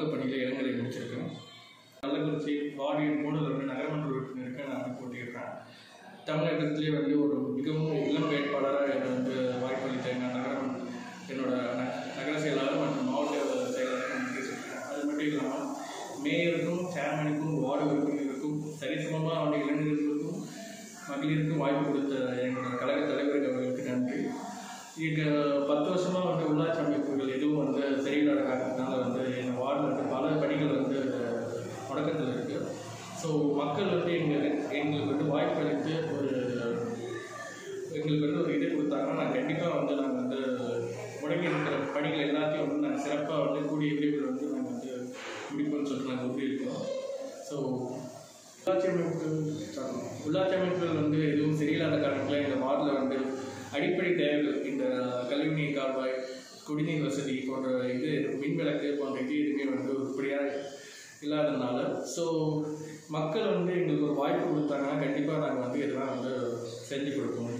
பணியில் இளங்கலை முடிச்சிருக்கேன் கள்ளக்குறிச்சி வார்டு எண் மூணில் வந்து நகரமன்ற உறுப்பினருக்கு நான் வந்து போட்டியிடுறேன் தமிழகத்திலே வந்து ஒரு மிகவும் இளம் வேட்பாளராக என்னை வந்து வாய்ப்பளித்த எங்கள் நகரம் என்னோட ந- நகர செயலாளர் மற்றும் மாவட்ட செயலாளருக்கு நன்றி சொல்கிறேன் அது மட்டும் இல்லாமல் மேயருக்கும் சேர்மனுக்கும் வார்டு உறுப்பினருக்கும் சரிசமமாக வந்து இளைஞர்களுக்கும் மகளிருக்கும் வாய்ப்பு கொடுத்த எங்களோட கழக தலைவர்கள் அவர்களுக்கு நன்றி இங்கே பத்து வருஷமாக வந்து உள்ளாட்சி அமைப்புகள் எதுவும் வந்து சரியில்லாத காரணத்தினால வந்து எங்கள் வார்டில் வந்து பல பணிகள் வந்து முடக்கத்தில் இருக்குது ஸோ மக்கள் வந்து எங்கள் எங்களுக்கு வந்து வாய்ப்பு அளித்து ஒரு எங்களுக்கு வந்து ஒரு இது கொடுத்தாங்கன்னா நான் கண்டிப்பாக வந்து நாங்கள் வந்து முடங்கி இருக்கிற பணிகள் எல்லாத்தையும் வந்து நாங்கள் சிறப்பாக வந்து கூடிய விரைவில் வந்து நாங்கள் வந்து முடிப்போம்னு சொல்லிட்டு நாங்கள் உறுதியிருக்கோம் ஸோ உள்ளாட்சி அமைப்புகள் sorry, உள்ளாட்சி அமைப்புகள் வந்து எதுவும் சரியில்லாத காரணத்தில் எங்கள் வார்டில் வந்து அடிப்படை தேவைகள் இந்த கழிவுநீர் கால்வாய் குடிநீர் வசதி போன்ற இது மின்விளக்கு போன்ற இது எதுவுமே வந்து உருப்படியாக இல்லாததுனால ஸோ மக்கள் வந்து எங்களுக்கு ஒரு வாய்ப்பு கொடுத்தாங்கன்னா கண்டிப்பாக நாங்கள் வந்து இதெல்லாம் வந்து செஞ்சு கொடுப்போம்